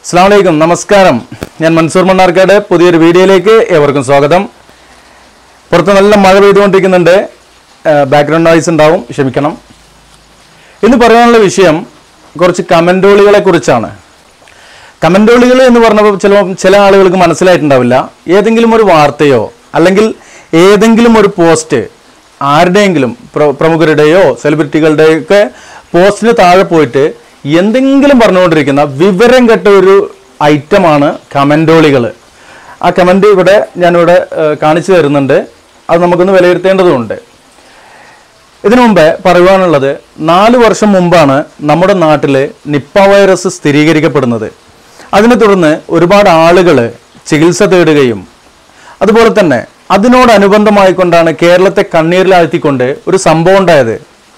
അസ്സാം വലൈക്കും നമസ്കാരം ഞാൻ മൻസൂർ മണ്ണാർക്കാട് പുതിയൊരു വീഡിയോയിലേക്ക് ഏവർക്കും സ്വാഗതം പുറത്ത് നല്ല മഴ പെയ്തുകൊണ്ടിരിക്കുന്നുണ്ട് ബാക്ക്ഗ്രൗണ്ട് നോയ്സ് ഉണ്ടാവും ക്ഷമിക്കണം ഇന്ന് പറയാനുള്ള വിഷയം കുറച്ച് കമൻറ്റോളികളെ കുറിച്ചാണ് കമൻറ്റോളികൾ എന്ന് പറഞ്ഞപ്പോൾ ചിലപ്പോൾ ചില ആളുകൾക്ക് മനസ്സിലായിട്ടുണ്ടാവില്ല ഏതെങ്കിലും ഒരു വാർത്തയോ അല്ലെങ്കിൽ ഏതെങ്കിലും ഒരു പോസ്റ്റ് ആരുടെയെങ്കിലും പ്ര- പ്രമുഖരുടെയോ സെലിബ്രിറ്റികളുടെയോ ഒക്കെ പോസ്റ്റിന് താഴെ പോയിട്ട് എന്തെങ്കിലും പറഞ്ഞുകൊണ്ടിരിക്കുന്ന വിവരം കെട്ട ഒരു ഐറ്റമാണ് കമൻറ്റോളികൾ ആ കമൻറ്റ് ഇവിടെ ഞാനിവിടെ ഏഹ്, കാണിച്ചു തരുന്നുണ്ട് അത് നമുക്കൊന്ന് വിലയിരുത്തേണ്ടതുണ്ട് ഇതിനു മുമ്പ് പറയുവാനുള്ളത് നാല് വർഷം മുമ്പാണ് നമ്മുടെ നാട്ടിൽ നിപ്പ വൈറസ് സ്ഥിരീകരിക്കപ്പെടുന്നത് അതിനെ തുടർന്ന് ഒരുപാട് ആളുകൾ ചികിത്സ തേടുകയും അതുപോലെ തന്നെ അതിനോടനുബന്ധമായിക്കൊണ്ടാണ് കേരളത്തെ കണ്ണീരിലാഴ്ത്തിക്കൊണ്ട് ഒരു സംഭവം ഉണ്ടായത്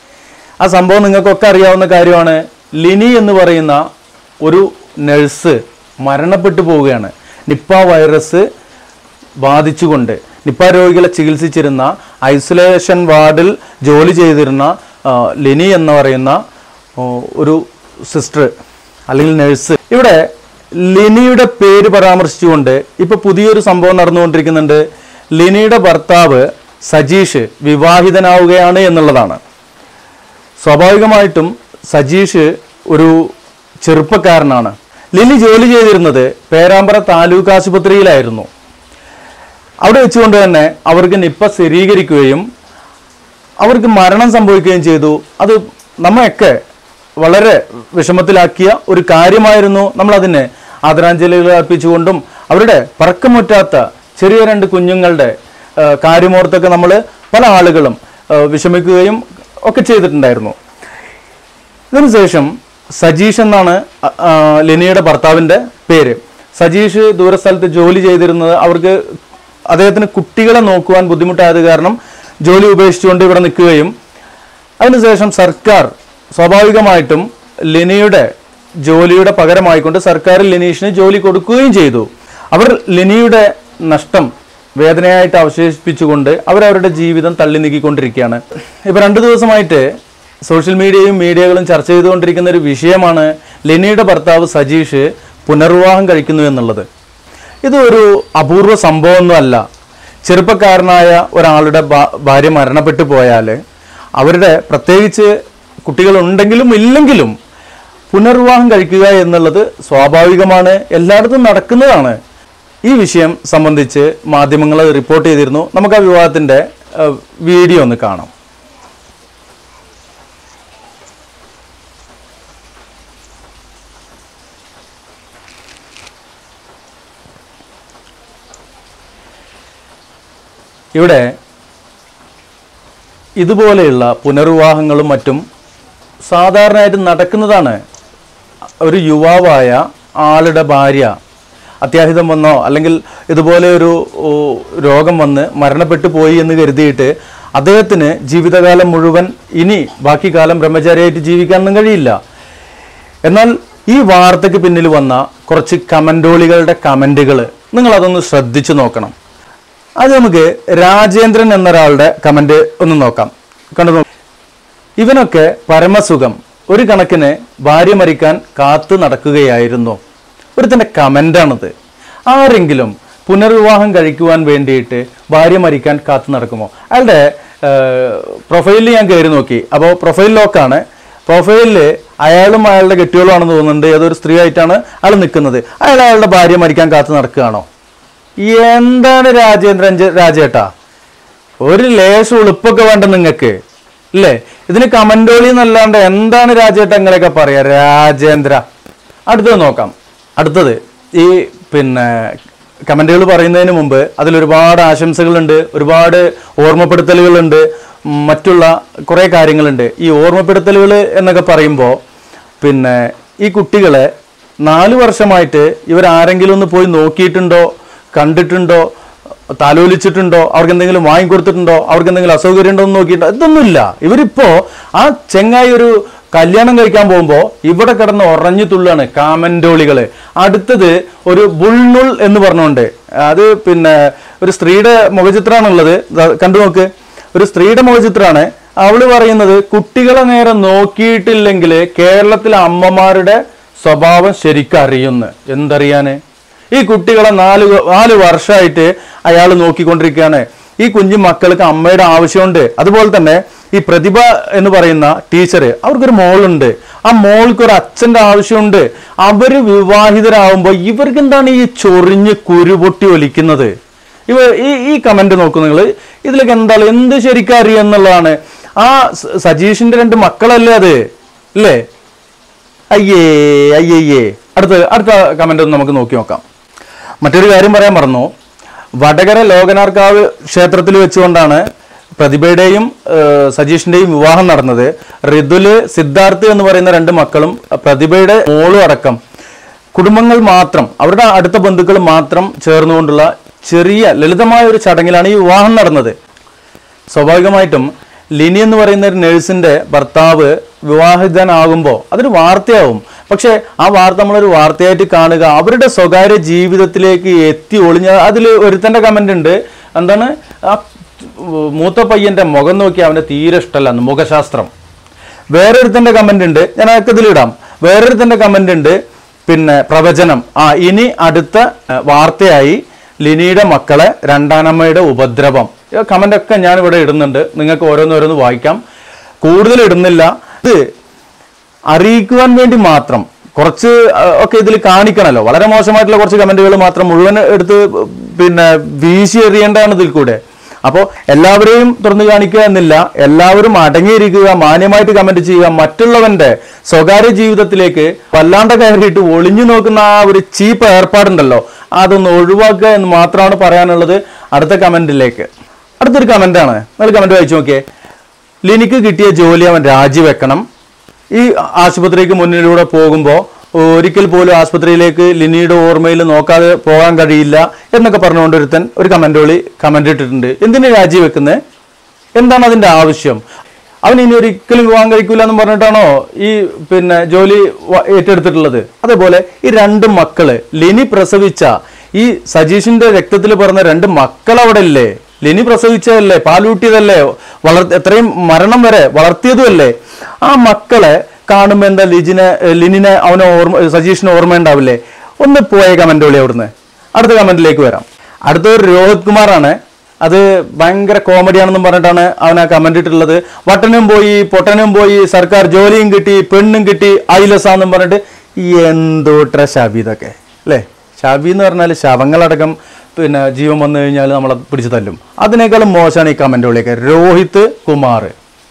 ആ സംഭവം നിങ്ങൾക്കൊക്കെ അറിയാവുന്ന കാര്യമാണ് ലിനി എന്ന് പറയുന്ന ഒരു നഴ്സ് മരണപ്പെട്ടു പോവുകയാണ് നിപ്പ വൈറസ് ബാധിച്ചുകൊണ്ട് നിപ്പ രോഗികളെ ചികിത്സിച്ചിരുന്ന ഐസൊലേഷൻ വാർഡിൽ ജോലി ചെയ്തിരുന്ന ആ, ലിനി എന്ന് പറയുന്ന ഓ, ഒരു സിസ്റ്റർ അല്ലെങ്കിൽ നഴ്സ് ഇവിടെ ലിനിയുടെ പേര് പരാമർശിച്ചുകൊണ്ട് ഇപ്പൊ പുതിയൊരു സംഭവം നടന്നുകൊണ്ടിരിക്കുന്നുണ്ട് ലിനിയുടെ ഭർത്താവ് സജീഷ് വിവാഹിതനാവുകയാണ് എന്നുള്ളതാണ് സ്വാഭാവികമായിട്ടും സജീഷ് ഒരു ചെറുപ്പക്കാരനാണ് ലിനി ജോലി ചെയ്തിരുന്നത് പേരാമ്പ്ര താലൂക്ക് ആശുപത്രിയിലായിരുന്നു അവിടെ വെച്ചുകൊണ്ട് തന്നെ അവർക്ക് നിപ്പ സ്ഥിരീകരിക്കുകയും അവർക്ക് മരണം സംഭവിക്കുകയും ചെയ്തു അത് നമ്മയൊക്കെ വളരെ വിഷമത്തിലാക്കിയ ഒരു കാര്യമായിരുന്നു നമ്മൾ അതിനെ ആദരാഞ്ജലികൾ അർപ്പിച്ചുകൊണ്ടും അവരുടെ പറക്കമുറ്റാത്ത ചെറിയ രണ്ട് കുഞ്ഞുങ്ങളുടെ ആ, കാര്യമോർത്തൊക്കെ നമ്മൾ പല ആളുകളും ആ, വിഷമിക്കുകയും ഒക്കെ ചെയ്തിട്ടുണ്ടായിരുന്നു ഇതിനുശേഷം സജീഷ് എന്നാണ് അ- ആ, ലെനിയുടെ ഭർത്താവിന്റെ പേര് സജീഷ് ദൂരസ്ഥലത്ത് ജോലി ചെയ്തിരുന്നത് അവർക്ക് അദ്ദേഹത്തിന് കുട്ടികളെ നോക്കുവാൻ ബുദ്ധിമുട്ടായത് കാരണം ജോലി ഉപേക്ഷിച്ചുകൊണ്ട് ഇവിടെ നിൽക്കുകയും അതിനുശേഷം സർക്കാർ സ്വാഭാവികമായിട്ടും ലിനിയുടെ ജോലിയുടെ പകരമായിക്കൊണ്ട് സർക്കാർ ലിനീഷിന് ജോലി കൊടുക്കുകയും ചെയ്തു അവർ ലിനിയുടെ നഷ്ടം വേദനയായിട്ട് അവശേഷിപ്പിച്ചുകൊണ്ട് അവരവരുടെ ജീവിതം തള്ളി നീക്കിക്കൊണ്ടിരിക്കുകയാണ് ഇപ്പൊ രണ്ടു ദിവസമായിട്ട് സോഷ്യൽ മീഡിയയും മീഡിയകളും ചർച്ച ചെയ്തുകൊണ്ടിരിക്കുന്ന ഒരു വിഷയമാണ് ലിനിയുടെ ഭർത്താവ് സജീഷ് പുനർവിവാഹം കഴിക്കുന്നു എന്നുള്ളത് ഇത് ഒരു അപൂർവ സംഭവമൊന്നുമല്ല ചെറുപ്പക്കാരനായ ഒരാളുടെ ഭാ- ഭാര്യ മരണപ്പെട്ടു പോയാൽ അവരുടെ പ്രത്യേകിച്ച് കുട്ടികളുണ്ടെങ്കിലും ഇല്ലെങ്കിലും പുനർവിവാഹം കഴിക്കുക എന്നുള്ളത് സ്വാഭാവികമാണ് എല്ലായിടത്തും നടക്കുന്നതാണ് ഈ വിഷയം സംബന്ധിച്ച് മാധ്യമങ്ങൾ റിപ്പോർട്ട് ചെയ്തിരുന്നു നമുക്ക് ആ വിവാഹത്തിന്റെ ഏഹ്, വീഡിയോ ഒന്ന് കാണാം ഇവിടെ ഇതുപോലെയുള്ള പുനർവിവാഹങ്ങളും മറ്റും സാധാരണയായിട്ട് നടക്കുന്നതാണ് ഒരു യുവാവായ ആളുടെ ഭാര്യ അത്യാഹിതം വന്നോ അല്ലെങ്കിൽ ഇതുപോലെ ഒരു ഓ, രോഗം വന്ന് മരണപ്പെട്ടു പോയി എന്ന് കരുതിയിട്ട് അദ്ദേഹത്തിന് ജീവിതകാലം മുഴുവൻ ഇനി ബാക്കി കാലം ബ്രഹ്മചാരിയായിട്ട് ജീവിക്കാനൊന്നും കഴിയില്ല എന്നാൽ ഈ വാർത്തയ്ക്ക് പിന്നിൽ വന്ന കുറച്ച് കമൻറ്റോളികളുടെ കമൻറ്റുകൾ നിങ്ങൾ അതൊന്ന് ശ്രദ്ധിച്ചു നോക്കണം അത് നമുക്ക് രാജേന്ദ്രൻ എന്നൊരാളുടെ കമന്റ് ഒന്ന് നോക്കാം കണ്ടു നോ- ഇവനൊക്കെ പരമസുഖം ഒരു കണക്കിന് ഭാര്യ മരിക്കാൻ കാത്തു നടക്കുകയായിരുന്നു ഒരുത്തന്റെ കമന്റാണിത് ആരെങ്കിലും പുനർവിവാഹം കഴിക്കുവാൻ വേണ്ടിയിട്ട് ഭാര്യ മരിക്കാൻ കാത്തു നടക്കുമോ അയാളുടെ പ്രൊഫൈലിൽ ഞാൻ കയറി നോക്കി അപ്പോൾ പ്രൊഫൈൽ ലോക്കാണ് പ്രൊഫൈലിൽ അയാളും അയാളുടെ കെട്ടിയോളാണെന്ന് തോന്നുന്നുണ്ട് ഏതൊരു സ്ത്രീ ആയിട്ടാണ് അയാൾ നിൽക്കുന്നത് അയാൾ അയാളുടെ ഭാര്യ മരിക്കാൻ കാത്തു നടക്കുകയാണോ എന്താണ് രാജേന്ദ്രൻ ജ- രാജേട്ടാ ഒരു ലേശം ഉളുപ്പൊക്കെ വേണ്ട നിങ്ങൾക്ക് ഇല്ലേ ഇതിന് കമന്റോളി എന്നല്ലാണ്ട് എന്താണ് രാജേട്ട ഇങ്ങനെയൊക്കെ പറയാ രാജേന്ദ്ര അടുത്തത് നോക്കാം അടുത്തത് ഈ പിന്നെ കമന്റുകൾ പറയുന്നതിന് മുമ്പ് അതിൽ ഒരുപാട് ആശംസകളുണ്ട് ഒരുപാട് ഓർമ്മപ്പെടുത്തലുകളുണ്ട് ഉം, മറ്റുള്ള കുറേ കാര്യങ്ങളുണ്ട് ഈ ഓർമ്മപ്പെടുത്തലുകൾ എന്നൊക്കെ പറയുമ്പോൾ പിന്നെ ഈ കുട്ടികളെ നാല് വർഷമായിട്ട് ഇവരാരെങ്കിലും ഒന്ന് പോയി നോക്കിയിട്ടുണ്ടോ കണ്ടിട്ടുണ്ടോ താലോലിച്ചിട്ടുണ്ടോ അവർക്ക് എന്തെങ്കിലും വാങ്ങിക്കൊടുത്തിട്ടുണ്ടോ അവർക്ക് എന്തെങ്കിലും അസൗകര്യം ഉണ്ടോ എന്ന് നോക്കിയിട്ടോ ഇതൊന്നുമില്ല ഇവരിപ്പോ ആ ചെങ്ങായി ഒരു കല്യാണം കഴിക്കാൻ പോകുമ്പോൾ ഇവിടെ കിടന്ന് ഉറഞ്ഞു തുള്ളാണ് കാമന്റോളികള് അടുത്തത് ഒരു ബുൾനുൾ എന്ന് പറഞ്ഞുകൊണ്ട് അത് പിന്നെ ഒരു സ്ത്രീയുടെ മുഖചിത്രമാണുള്ളത് ദാ കണ്ടു നോക്ക് ഒരു സ്ത്രീയുടെ മുഖചിത്രമാണ് അവള് പറയുന്നത് കുട്ടികളെ നേരെ നോക്കിയിട്ടില്ലെങ്കിൽ കേരളത്തിലെ അമ്മമാരുടെ സ്വഭാവം ശരിക്കും അറിയുന്നു എന്തറിയാന് ഈ കുട്ടികളെ നാല് വ- നാല് വർഷമായിട്ട് അയാൾ നോക്കിക്കൊണ്ടിരിക്കുകയാണ് ഈ കുഞ്ഞു മക്കൾക്ക് അമ്മയുടെ ആവശ്യമുണ്ട് അതുപോലെ തന്നെ ഈ പ്രതിഭ എന്ന് പറയുന്ന ടീച്ചർ അവർക്കൊരു മോളുണ്ട് ആ മോൾക്ക് ഒരു അച്ഛന്റെ ആവശ്യമുണ്ട് അവര് വിവാഹിതരാകുമ്പോൾ ഇവർക്ക് എന്താണ് ഈ ചൊറിഞ്ഞ് കുരുപൊട്ടി ഒലിക്കുന്നത് ഇവ ഈ ഈ കമന്റ് നോക്കൂ നിങ്ങൾ ഇതിലൊക്കെ എന്താണ് എന്ത് ശരിക്കും അറിയാം എന്നുള്ളതാണ് ആ സ- സജീഷിന്റെ രണ്ട് മക്കളല്ലേ അത് അല്ലേ അയ്യേ അയ്യയ്യേ അടുത്ത അടുത്ത കമന്റ് ഒന്ന് നമുക്ക് നോക്കി നോക്കാം മറ്റൊരു കാര്യം പറയാൻ മറന്നു വടകര ലോകനാർക്കാവ് ക്ഷേത്രത്തിൽ വെച്ചുകൊണ്ടാണ് പ്രതിഭയുടെയും ഏഹ്, സജീഷിന്റെയും വിവാഹം നടന്നത് ഋതുല് സിദ്ധാർത്ഥ് എന്ന് പറയുന്ന രണ്ട് മക്കളും പ്രതിഭയുടെ മോളും അടക്കം കുടുംബങ്ങൾ മാത്രം അവരുടെ അടുത്ത ബന്ധുക്കൾ മാത്രം ചേർന്നുകൊണ്ടുള്ള ചെറിയ ലളിതമായ ഒരു ചടങ്ങിലാണ് ഈ വിവാഹം നടന്നത് സ്വാഭാവികമായിട്ടും ലിനി എന്ന് പറയുന്ന ഒരു നഴ്സിന്റെ ഭർത്താവ് വിവാഹിതനാകുമ്പോൾ അതൊരു വാർത്തയാവും പക്ഷേ ആ വാർത്ത നമ്മളൊരു വാർത്തയായിട്ട് കാണുക അവരുടെ സ്വകാര്യ ജീവിതത്തിലേക്ക് എത്തി ഒളിഞ്ഞ അതിൽ ഒരുത്തന്റെ കമന്റ് ഉണ്ട് എന്താണ് ആ മൂത്ത പയ്യന്റെ മുഖം നോക്കി അവന്റെ തീരെ ഇഷ്ടമല്ല മുഖശാസ്ത്രം വേറൊരുത്തന്റെ കമന്റ് ഉണ്ട് ഞാൻ അതൊക്കെ ഇതിലിടാം വേറൊരുത്തന്റെ കമന്റ് ഉണ്ട് പിന്നെ പ്രവചനം ആ ഇനി അടുത്ത ഏഹ്, വാർത്തയായി ലിനിയുടെ മക്കളെ രണ്ടാനമ്മയുടെ ഉപദ്രവം കമന്റ് ഒക്കെ ഞാൻ ഇവിടെ ഇടുന്നുണ്ട് നിങ്ങൾക്ക് ഓരോന്നോരോന്ന് വായിക്കാം കൂടുതൽ ഇടുന്നില്ല ഇത് അറിയിക്കുവാൻ വേണ്ടി മാത്രം കുറച്ച് ആ, ഒക്കെ ഇതിൽ കാണിക്കണമല്ലോ വളരെ മോശമായിട്ടുള്ള കുറച്ച് കമന്റുകൾ മാത്രം മുഴുവൻ എടുത്ത് പിന്നെ വീശി എറിയേണ്ടതാണ് ഇതിൽ കൂടെ അപ്പോൾ എല്ലാവരെയും തുറന്നു കാണിക്കുക എന്നില്ല എല്ലാവരും അടങ്ങിയിരിക്കുക മാന്യമായിട്ട് കമന്റ് ചെയ്യുക മറ്റുള്ളവന്റെ സ്വകാര്യ ജീവിതത്തിലേക്ക് വല്ലാണ്ട് കയറിയിട്ട് ഒളിഞ്ഞു നോക്കുന്ന ആ ഒരു ചീപ്പ് ഏർപ്പാടുണ്ടല്ലോ അതൊന്ന് ഒഴിവാക്കുക എന്ന് മാത്രമാണ് പറയാനുള്ളത് അടുത്ത കമന്റിലേക്ക് അടുത്തൊരു കമന്റാണ് നിങ്ങൾ കമന്റ് വായിച്ചു നോക്കിയേ ലിനിക്ക് കിട്ടിയ ജോലി അവൻ രാജിവെക്കണം ഈ ആശുപത്രിക്ക് മുന്നിലൂടെ പോകുമ്പോൾ ഒരിക്കൽ പോലും ആശുപത്രിയിലേക്ക് ലിനിയുടെ ഓർമ്മയിൽ നോക്കാതെ പോകാൻ കഴിയില്ല എന്നൊക്കെ പറഞ്ഞുകൊണ്ട് ഒരുത്തൻ ഒരു കമന്റ് വിളി കമന്റ് ഇട്ടിട്ടുണ്ട് എന്തിനു രാജിവെക്കുന്നത് എന്താണ് അതിന്റെ ആവശ്യം അവൻ ഇനി ഒരിക്കലും വിവാഹം കഴിക്കൂല എന്ന് പറഞ്ഞിട്ടാണോ ഈ പിന്നെ ജോലി വ- ഏറ്റെടുത്തിട്ടുള്ളത് അതേപോലെ ഈ രണ്ട് മക്കള് ലിനി പ്രസവിച്ച ഈ സജീഷിന്റെ രക്തത്തിൽ പറഞ്ഞ രണ്ട് മക്കൾ അവിടെ ഇല്ലേ ലിനി പ്രസവിച്ചതല്ലേ പാലൂട്ടിയതല്ലേ വളർ എത്രയും മരണം വരെ വളർത്തിയതുമല്ലേ ആ മക്കളെ കാണുമ്പോൾ എന്താ ലിജിനെ ഏഹ് ലിനിനെ അവന് ഓർമ്മ സജീഷിന് ഓർമ്മ ഉണ്ടാവില്ലേ ഒന്ന് പോയ കമന്റ് വിളി അവിടുന്ന് അടുത്ത കമന്റിലേക്ക് വരാം അടുത്തൊരു രോഹിത് കുമാറാണ് അത് ഭയങ്കര കോമഡിയാണെന്നും പറഞ്ഞിട്ടാണ് അവൻ ആ കമന്റ് ഇട്ടിട്ടുള്ളത് വട്ടനും പോയി പൊട്ടനും പോയി സർക്കാർ ജോലിയും കിട്ടി പെണ്ണും കിട്ടി ഐലസാന്നും പറഞ്ഞിട്ട് എന്തോട്ര ശബി ഇതൊക്കെ അല്ലേ ശബി എന്ന് പറഞ്ഞാൽ ശവങ്ങളടക്കം പിന്നെ ജീവൻ വന്നു കഴിഞ്ഞാൽ നമ്മളെ പിടിച്ചു തല്ലും അതിനേക്കാളും മോശമാണ് ഈ കമന്റ് വിളിയൊക്കെ രോഹിത് കുമാർ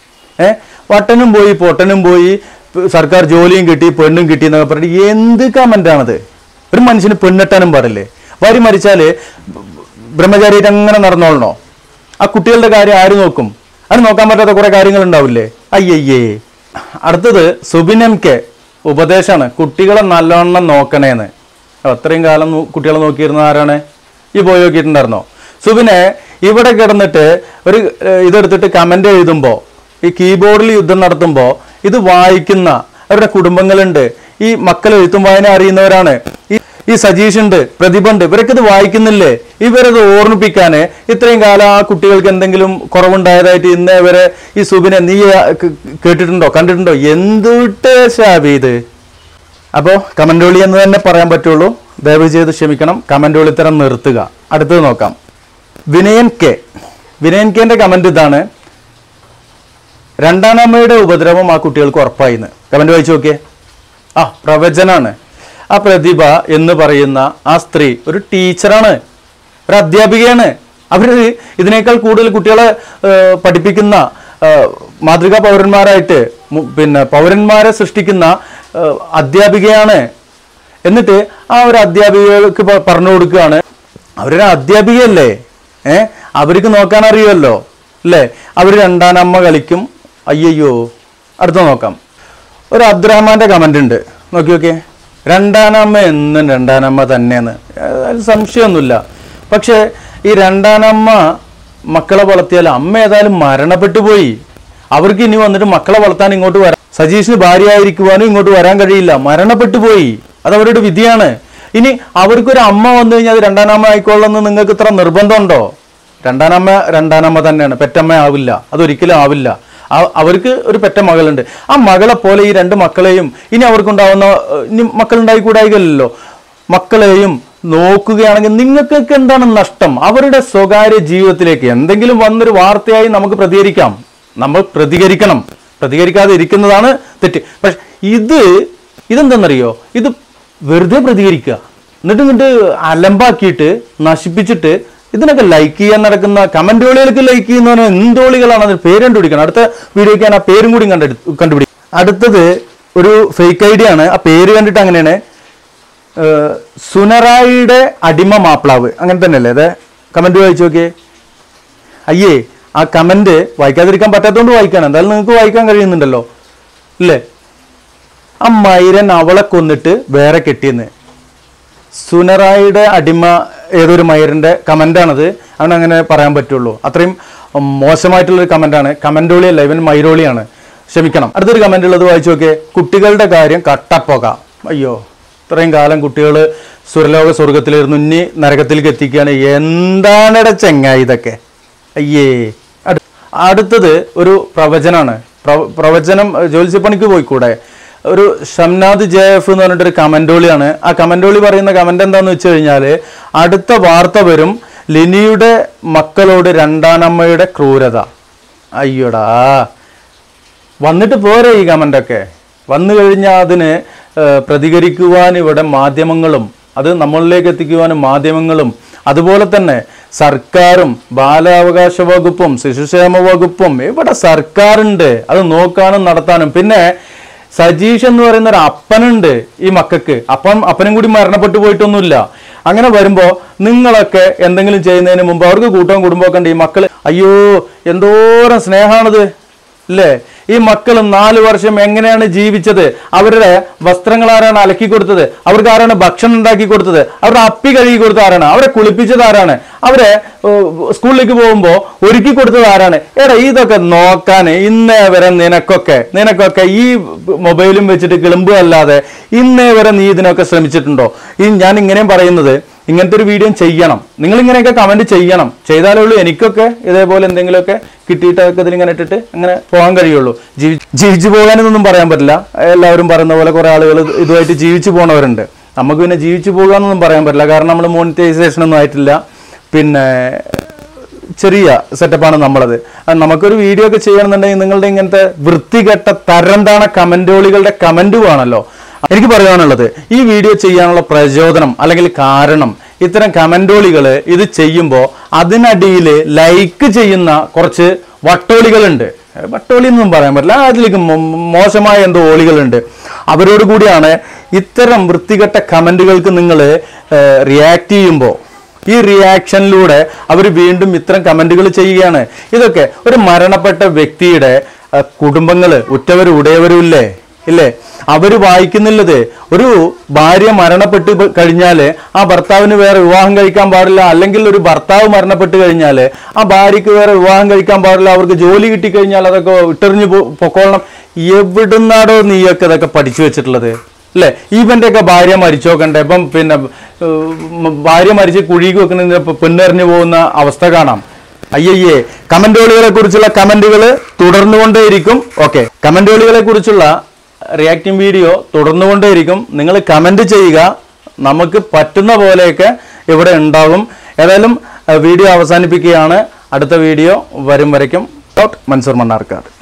ഏ വട്ടനും പോയി പൊട്ടനും പോയി പ് സർക്കാർ ജോലിയും കിട്ടി പെണ്ണും കിട്ടി എന്നൊക്കെ പറഞ്ഞിട്ട് എന്ത് കമന്റാണത് ഒരു മനുഷ്യന് പെണ്ണെട്ടാനും പാടില്ലേ ഭാര്യ മരിച്ചാല് ബ്രഹ്മചാരിയായിട്ട് അങ്ങനെ നടന്നോളണോ ആ കുട്ടികളുടെ കാര്യം ആര് നോക്കും അത് നോക്കാൻ പറ്റാത്ത കുറെ കാര്യങ്ങൾ ഉണ്ടാവില്ലേ അയ്യയ്യേ അടുത്തത് സുബിനം കെ ഉപദേശമാണ് കുട്ടികളെ നല്ലോണം നോക്കണേന്ന് അത്രയും കാലം നോ- കുട്ടികളെ നോക്കിയിരുന്ന ആരാണ് ഈ പോയി നോക്കിയിട്ടുണ്ടായിരുന്നോ സുബിനെ ഇവിടെ കിടന്നിട്ട് ഒരു ഏഹ്, ഇതെടുത്തിട്ട് കമന്റ് എഴുതുമ്പോൾ ഈ കീബോർഡിൽ യുദ്ധം നടത്തുമ്പോൾ ഇത് വായിക്കുന്ന അവരുടെ കുടുംബങ്ങളുണ്ട് ഈ മക്കൾ എഴുത്തും വായന അറിയുന്നവരാണ് ഈ ഈ സജീഷ് ഉണ്ട് പ്രതിഭ ഉണ്ട് ഇവരൊക്കെ ഇത് വായിക്കുന്നില്ലേ ഇവരത് ഓർമ്മിപ്പിക്കാന് ഇത്രയും കാലം ആ കുട്ടികൾക്ക് എന്തെങ്കിലും കുറവുണ്ടായതായിട്ട് ഇന്ന് ഇവരെ ഈ സുബിനെ നീ ആ, ക- കേട്ടിട്ടുണ്ടോ കണ്ടിട്ടുണ്ടോ എന്തുട്ട് ശാബി ഇത് അപ്പോൾ കമന്റ് വിളി എന്ന് തന്നെ പറയാൻ പറ്റുള്ളൂ ദയവ് ചെയ്ത് ക്ഷമിക്കണം കമന്റ് വിളിത്തരം നിർത്തുക അടുത്തത് നോക്കാം വിനയൻ കെ വിനയൻ കെന്റെ കമന്റ് ഇതാണ് രണ്ടാനമ്മയുടെ ഉപദ്രവം ആ കുട്ടികൾക്ക് ഉറപ്പായിന്ന് കമന്റ് വായിച്ചു നോക്കിയേ ആ പ്രവചനാണ് ആ പ്രതിഭ എന്ന് പറയുന്ന ആ സ്ത്രീ ഒരു ടീച്ചറാണ് ഒരു അധ്യാപികയാണ് അവര് ഇതിനേക്കാൾ കൂടുതൽ കുട്ടികളെ ഏഹ്, പഠിപ്പിക്കുന്ന ഏഹ്, മാതൃകാ പൗരന്മാരായിട്ട് മു- പിന്നെ പൗരന്മാരെ സൃഷ്ടിക്കുന്ന ഏഹ്, അധ്യാപികയാണ് എന്നിട്ട് ആ ഒരു അധ്യാപികൾക്ക് പ- പറഞ്ഞു കൊടുക്കുകയാണ് അവരൊരു അധ്യാപികയല്ലേ ഏ അവർക്ക് നോക്കാൻ അറിയുമല്ലോ അല്ലേ അവർ രണ്ടാനമ്മ കളിക്കും അയ്യയ്യോ അടുത്ത നോക്കാം ഒരു അബ്ദുറഹ്മാന്റെ കമന്റ് ഉണ്ട് നോക്കി നോക്കിയേ രണ്ടാനമ്മ എന്നും രണ്ടാനമ്മ തന്നെയാണ് അതിൽ സംശയമൊന്നുമില്ല പക്ഷേ ഈ രണ്ടാനമ്മ മക്കളെ വളർത്തിയാൽ അമ്മ ഏതായാലും മരണപ്പെട്ടു പോയി അവർക്ക് ഇനി വന്നിട്ട് മക്കളെ വളർത്താൻ ഇങ്ങോട്ട് വരാം സജീഷിന് ഭാര്യയായിരിക്കുവാനും ഇങ്ങോട്ട് വരാൻ കഴിയില്ല മരണപ്പെട്ടു പോയി അത് അവരുടെ വിധിയാണ് ഇനി അവർക്കൊരു അമ്മ വന്നു കഴിഞ്ഞാൽ അത് രണ്ടാനമ്മ ആയിക്കോളെന്ന് നിങ്ങൾക്ക് ഇത്ര നിർബന്ധമുണ്ടോ രണ്ടാനമ്മ രണ്ടാനമ്മ തന്നെയാണ് പെറ്റമ്മ ആവില്ല അതൊരിക്കലും ആവില്ല ആ- അവർക്ക് ഒരു പെറ്റ മകളുണ്ട് ആ മകളെ പോലെ ഈ രണ്ട് മക്കളെയും ഇനി അവർക്കുണ്ടാവുന്ന ഏഹ്, ഇനി മക്കളുണ്ടായി കൂടായികല്ലോ മക്കളെയും നോക്കുകയാണെങ്കിൽ നിങ്ങൾക്കൊക്കെ എന്താണ് നഷ്ടം അവരുടെ സ്വകാര്യ ജീവിതത്തിലേക്ക് എന്തെങ്കിലും വന്നൊരു വാർത്തയായി നമുക്ക് പ്രതികരിക്കാം നമ്മൾ പ്രതികരിക്കണം പ്രതികരിക്കാതെ ഇരിക്കുന്നതാണ് തെറ്റ് പക്ഷെ ഇത് ഇതെന്താണെന്നറിയോ ഇത് വെറുതെ പ്രതികരിക്കുക എന്നിട്ട് എന്നിട്ട് അലമ്പാക്കിയിട്ട് നശിപ്പിച്ചിട്ട് ഇതിനൊക്കെ ലൈക്ക് ചെയ്യാൻ നടക്കുന്ന കമന്റുകളിലേക്ക് ലൈക്ക് ചെയ്യുന്നവന് എന്തോളികളാണ് അതിന് പേര് കണ്ടുപിടിക്കണം അടുത്ത വീഡിയോയ്ക്ക് ഞാൻ ആ പേരും കൂടി കണ്ടെടു കണ്ടുപിടിക്കും അടുത്തത് ഒരു ഫേക്ക് ഐഡിയ ആണ് ആ പേര് കണ്ടിട്ട് അങ്ങനെയാണ് ഏഹ്, സുനറായിയുടെ അടിമ മാപ്പിളാവ് അങ്ങനെ തന്നെയല്ലേ അതെ കമന്റ് വായിച്ചു നോക്കിയേ അയ്യേ ആ കമന്റ് വായിക്കാതിരിക്കാൻ പറ്റാത്തതുകൊണ്ട് വായിക്കാണ് എന്തായാലും നിങ്ങൾക്ക് വായിക്കാൻ കഴിയുന്നുണ്ടല്ലോ ഇല്ലേ ആ മൈരൻ അവളെ കൊന്നിട്ട് വേറെ കെട്ടിയെന്ന് സുനറായിയുടെ അടിമ ഏതൊരു മൈരന്റെ കമന്റാണത് അവന് അങ്ങനെ പറയാൻ പറ്റുള്ളൂ അത്രയും മോശമായിട്ടുള്ളൊരു കമന്റാണ് കമന്റോളിയല്ല ഇവൻ മൈരോളിയാണ് ക്ഷമിക്കണം അടുത്തൊരു കമന്റ് ഉള്ളത് വായിച്ചു നോക്കിയേ കുട്ടികളുടെ കാര്യം കട്ടപ്പോക അയ്യോ ഇത്രയും കാലം കുട്ടികൾ സുരലോക സ്വർഗത്തിലിരുന്നു ഇനി നരകത്തിലേക്ക് എത്തിക്കുകയാണ് എന്താണിട ചെങ്ങായി ഇതൊക്കെ അയ്യേ അടു- അടുത്തത് ഒരു പ്രവചനാണ് പ്രവ- പ്രവചനം ഏഹ്, ജ്യോത്സ്യപ്പണിക്ക് പോയിക്കൂടെ ഒരു ഷംനാദ് ജെ എഫ് എന്ന് പറഞ്ഞിട്ടൊരു കമന്റോളിയാണ് ആ കമന്റോളി പറയുന്ന കമന്റ് എന്താന്ന് വെച്ച് കഴിഞ്ഞാൽ അടുത്ത വാർത്ത വരും ലിനിയുടെ മക്കളോട് രണ്ടാനമ്മയുടെ ക്രൂരത അയ്യോടാ വന്നിട്ട് പോരെ ഈ കമൻ്റൊക്കെ വന്നു കഴിഞ്ഞാൽ അതിന് ഏഹ്, പ്രതികരിക്കുവാൻ ഇവിടെ മാധ്യമങ്ങളും അത് നമ്മളിലേക്ക് എത്തിക്കുവാനും മാധ്യമങ്ങളും അതുപോലെ തന്നെ സർക്കാരും ബാലാവകാശ വകുപ്പും ശിശുക്ഷേമ വകുപ്പും ഇവിടെ സർക്കാരുണ്ട് അത് നോക്കാനും നടത്താനും പിന്നെ സജീഷ് എന്ന് പറയുന്ന ഒരു അപ്പനുണ്ട് ഈ മക്കൾക്ക് അപ്പം അപ്പനും കൂടി മരണപ്പെട്ടു പോയിട്ടൊന്നുമില്ല അങ്ങനെ വരുമ്പോൾ നിങ്ങളൊക്കെ എന്തെങ്കിലും ചെയ്യുന്നതിന് മുമ്പ് അവർക്ക് കൂട്ടവും കുടുംബമൊക്കെ ഉണ്ട് ഈ മക്കൾ അയ്യോ എന്തോരം സ്നേഹമാണിത് അല്ലേ ഈ മക്കൾ നാല് വർഷം എങ്ങനെയാണ് ജീവിച്ചത് അവരുടെ വസ്ത്രങ്ങൾ ആരാണ് അലക്കി കൊടുത്തത് അവർക്ക് ആരാണ് ഭക്ഷണം ഉണ്ടാക്കി കൊടുത്തത് അവരുടെ അപ്പി കഴുകി കൊടുത്തത് ആരാണ് അവരെ കുളിപ്പിച്ചത് ആരാണ് അവരെ ഏഹ്, സ്കൂളിലേക്ക് പോകുമ്പോൾ ഒരുക്കി കൊടുത്തത് ആരാണ് എടാ ഇതൊക്കെ നോക്കാൻ ഇന്നേ വരെ നിനക്കൊക്കെ നിനക്കൊക്കെ ഈ മൊബൈലും വെച്ചിട്ട് കിളുമ്പ് അല്ലാതെ ഇന്നേ വരെ നീ ഇതിനൊക്കെ ശ്രമിച്ചിട്ടുണ്ടോ ഈ ഞാൻ ഇങ്ങനെയും പറയുന്നത് ഇങ്ങനത്തെ ഒരു വീഡിയോ ചെയ്യണം നിങ്ങൾ ഇങ്ങനെയൊക്കെ കമന്റ് ചെയ്യണം ചെയ്താലേ ഉള്ളൂ എനിക്കൊക്കെ ഇതേപോലെ എന്തെങ്കിലുമൊക്കെ കിട്ടിയിട്ട് അതൊക്കെ ഇതിലിങ്ങനെ ഇട്ടിട്ട് അങ്ങനെ പോകാൻ കഴിയുള്ളൂ ജീവി ജീവിച്ചു പോകാനൊന്നും പറയാൻ പറ്റില്ല എല്ലാവരും പറയുന്ന പോലെ കുറെ ആളുകൾ ഇതുമായിട്ട് ജീവിച്ചു പോണവരുണ്ട് നമുക്ക് പിന്നെ ജീവിച്ചു പോകാന്നൊന്നും പറയാൻ പറ്റില്ല കാരണം നമ്മൾ മോണിറ്റൈസേഷൻ ഒന്നും ആയിട്ടില്ല പിന്നെ ചെറിയ സെറ്റപ്പാണ് നമ്മളത് അത് നമുക്കൊരു വീഡിയോ ഒക്കെ ചെയ്യണമെന്നുണ്ടെങ്കിൽ നിങ്ങളുടെ ഇങ്ങനത്തെ വൃത്തികെട്ട തരംതാണ കമന്റുകളുടെ കമന്റ് വേണമല്ലോ എനിക്ക് പറയാനുള്ളത് ഈ വീഡിയോ ചെയ്യാനുള്ള പ്രചോദനം അല്ലെങ്കിൽ കാരണം ഇത്തരം കമന്റോളികൾ ഇത് ചെയ്യുമ്പോൾ അതിനടിയിൽ ലൈക്ക് ചെയ്യുന്ന കുറച്ച് വട്ടോളികളുണ്ട് ഏഹ് വട്ടോളി എന്നൊന്നും പറയാൻ പറ്റില്ല അതിലേക്ക് മോ- മോശമായ എന്തോ ഓളികളുണ്ട് അവരോട് കൂടിയാണ് ഇത്തരം വൃത്തികെട്ട കമന്റുകൾക്ക് നിങ്ങൾ റിയാക്ട് ചെയ്യുമ്പോൾ ഈ റിയാക്ഷനിലൂടെ അവർ വീണ്ടും ഇത്തരം കമന്റുകൾ ചെയ്യുകയാണ് ഇതൊക്കെ ഒരു മരണപ്പെട്ട വ്യക്തിയുടെ കുടുംബങ്ങൾ ഉറ്റവരും ഉടയവരും ഇല്ലേ ഇല്ലേ അവര് വായിക്കുന്നില്ലത് ഒരു ഭാര്യ മരണപ്പെട്ട് പ- കഴിഞ്ഞാല് ആ ഭർത്താവിന് വേറെ വിവാഹം കഴിക്കാൻ പാടില്ല അല്ലെങ്കിൽ ഒരു ഭർത്താവ് മരണപ്പെട്ട് കഴിഞ്ഞാല് ആ ഭാര്യക്ക് വേറെ വിവാഹം കഴിക്കാൻ പാടില്ല അവർക്ക് ജോലി കിട്ടിക്കഴിഞ്ഞാൽ അതൊക്കെ ഇട്ടെറിഞ്ഞു പോ- പൊക്കോളണം എവിടുന്നാടോ നീയൊക്കെ ഇതൊക്കെ പഠിച്ചു വെച്ചിട്ടുള്ളത് അല്ലേ ഇവന്റെ ഒക്കെ ഭാര്യ മരിച്ചോക്കണ്ടേ ഇപ്പം പിന്നെ ഏർ, മ- ഭാര്യ മരിച്ച് കുഴിക്ക് വെക്കുന്നതിന് ഇപ്പൊ പെണ്ണെറിഞ്ഞു പോകുന്ന അവസ്ഥ കാണാം അയ്യയ്യേ കമന്റുകളികളെ കുറിച്ചുള്ള കമന്റുകൾ തുടർന്നുകൊണ്ടേയിരിക്കും ഓക്കെ കമന്റുകളികളെ കുറിച്ചുള്ള റിയാക്ടിംഗ് വീഡിയോ തുടർന്നുകൊണ്ടേയിരിക്കും നിങ്ങൾ കമന്റ് ചെയ്യുക നമുക്ക് പറ്റുന്ന പോലെയൊക്കെ ഇവിടെ ഉണ്ടാകും ഏതായാലും ഏർ, വീഡിയോ അവസാനിപ്പിക്കുകയാണ് അടുത്ത വീഡിയോ വരും വരയ്ക്കും ഡോട്ട് മൻസൂർ മണ്ണാർക്കാട്